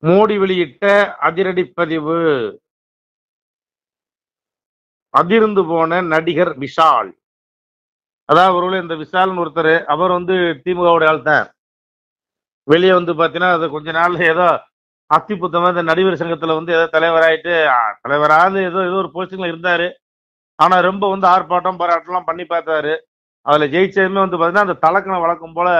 மோடி வெளியிட்ட அதிரடி பதிவு அதிர்ந்து போன நடிகர் விஷால் அதாவது ஒருவேளை இந்த விஷால்னு ஒருத்தர் அவர் வந்து திமுகவுடைய ஆள் தான் வெளியே வந்து பாத்தீங்கன்னா அது கொஞ்ச நாள்ல ஏதோ அத்தி புத்தமா இந்த நடிகர் சங்கத்துல வந்து ஏதோ தலைவராயிட்டு ஆ, தலைவராது ஏதோ ஏதோ ஒரு போஸ்டிங்ல இருந்தாரு ஆனா ரொம்ப வந்து ஆர்ப்பாட்டம் போராட்டம்லாம் பண்ணி பார்த்தாரு அதுல ஜெயிச்சதுமே வந்து பாத்தீங்கன்னா அந்த தலக்கணை வழக்கம் போல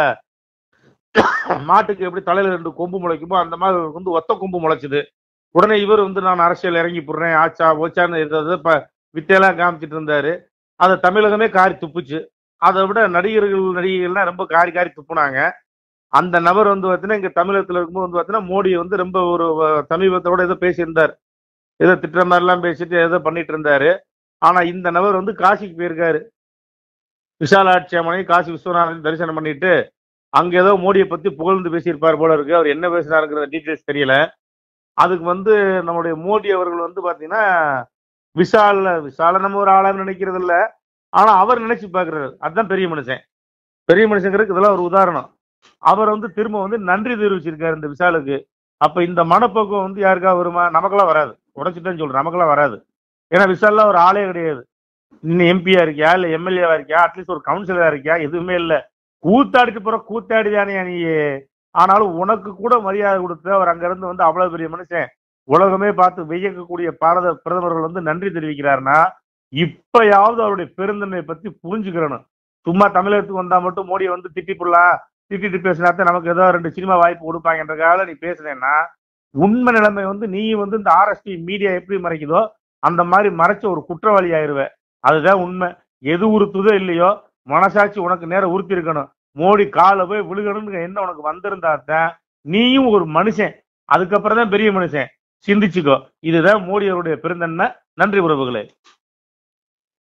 மாட்டுக்கு எப்படி தலையில ரெண்டு கொம்பு முளைக்குமோ அந்த மாதிரி இவருக்கு வந்து ஒத்த கொம்பு முளைச்சுது உடனே இவர் வந்து நான் அரசியல் இறங்கி போடுறேன் ஆச்சா ஓச்சான்னு இருக்கிறது இப்ப வித்தையெல்லாம் காமிச்சிட்டு இருந்தாரு அதை தமிழகமே காரி துப்புச்சு அதை விட நடிகர்கள் நடிகைகள்லாம் ரொம்ப காரி காரி துப்புனாங்க அந்த நபர் வந்து பார்த்தீங்கன்னா இங்க தமிழகத்துல இருக்கும்போது வந்து பார்த்தீங்கன்னா மோடி வந்து ரொம்ப ஒரு அஹ், சமீபத்தோட ஏதோ பேசியிருந்தார் ஏதோ திட்டுற மாதிரிலாம் பேசிட்டு ஏதோ பண்ணிட்டு இருந்தாரு ஆனா இந்த நபர் வந்து காசிக்கு போயிருக்காரு விஷாலாட்சி அம்மனை காசி விஸ்வநாதன் தரிசனம் பண்ணிட்டு அங்க ஏதோ மோடியை பத்தி புகழ்ந்து பேசியிருப்பார் போல இருக்கு அவர் என்ன பேசினாருங்கிற டீட்டெயில்ஸ் தெரியல அதுக்கு வந்து நம்மளுடைய மோடி அவர்கள் வந்து பாத்தீங்கன்னா விஷால் விஷால நம்ம ஒரு ஆளா நினைக்கிறது இல்ல ஆனா அவர் நினைச்சு பாக்குறாரு அதுதான் பெரிய மனுஷன் பெரிய மனுஷங்கிறதுக்கு இதெல்லாம் ஒரு உதாரணம் அவர் வந்து திரும்ப வந்து நன்றி தெரிவிச்சிருக்காரு இந்த விஷாலுக்கு அப்ப இந்த மனப்போக்கம் வந்து யாருக்கா வருமா நமக்கெல்லாம் வராது உடச்சிட்டேன்னு சொல்றேன் நமக்கெல்லாம் வராது ஏன்னா விஷால்லாம் ஒரு ஆளே கிடையாது இன்னும் எம்பியா இருக்கியா இல்ல எம்எல்ஏவா இருக்கியா அட்லீஸ்ட் ஒரு கவுன்சிலரா இருக்கியா எதுவுமே இல்ல கூத்தாடிட்டு போற கூத்தாடி தானே நீ ஆனாலும் உனக்கு கூட மரியாதை கொடுத்து அவர் அங்க இருந்து வந்து அவ்வளவு பெரிய மனுஷன் உலகமே பார்த்து வியக்கக்கூடிய பாரத பிரதமர்கள் வந்து நன்றி தெரிவிக்கிறாருன்னா இப்பயாவது அவருடைய பெருந்தன்மையை பத்தி புரிஞ்சுக்கிறணும் சும்மா தமிழகத்துக்கு வந்தா மட்டும் மோடியை வந்து திட்டி புடலாம் திட்டிட்டு பேசினாத்தான் நமக்கு ஏதோ ரெண்டு சினிமா வாய்ப்பு கொடுப்பாங்கன்றக்காக நீ பேசுனேன்னா உண்மை நிலைமை வந்து நீ வந்து இந்த ஆர்எஸ்டி மீடியா எப்படி மறைக்குதோ அந்த மாதிரி மறைச்ச ஒரு குற்றவாளி ஆயிருவ அதுதான் உண்மை எது உறுத்துதோ இல்லையோ மனசாட்சி உனக்கு நேரம் உறுத்தி இருக்கணும் மோடி காலை போய் விழுகணும்னு என்ன உனக்கு வந்திருந்தா தான் நீயும் ஒரு மனுஷன் அதுக்கப்புறம் தான் பெரிய மனுஷன் சிந்திச்சுக்கோ இதுதான் மோடி அவருடைய பெருந்தன்மை நன்றி உறவுகளே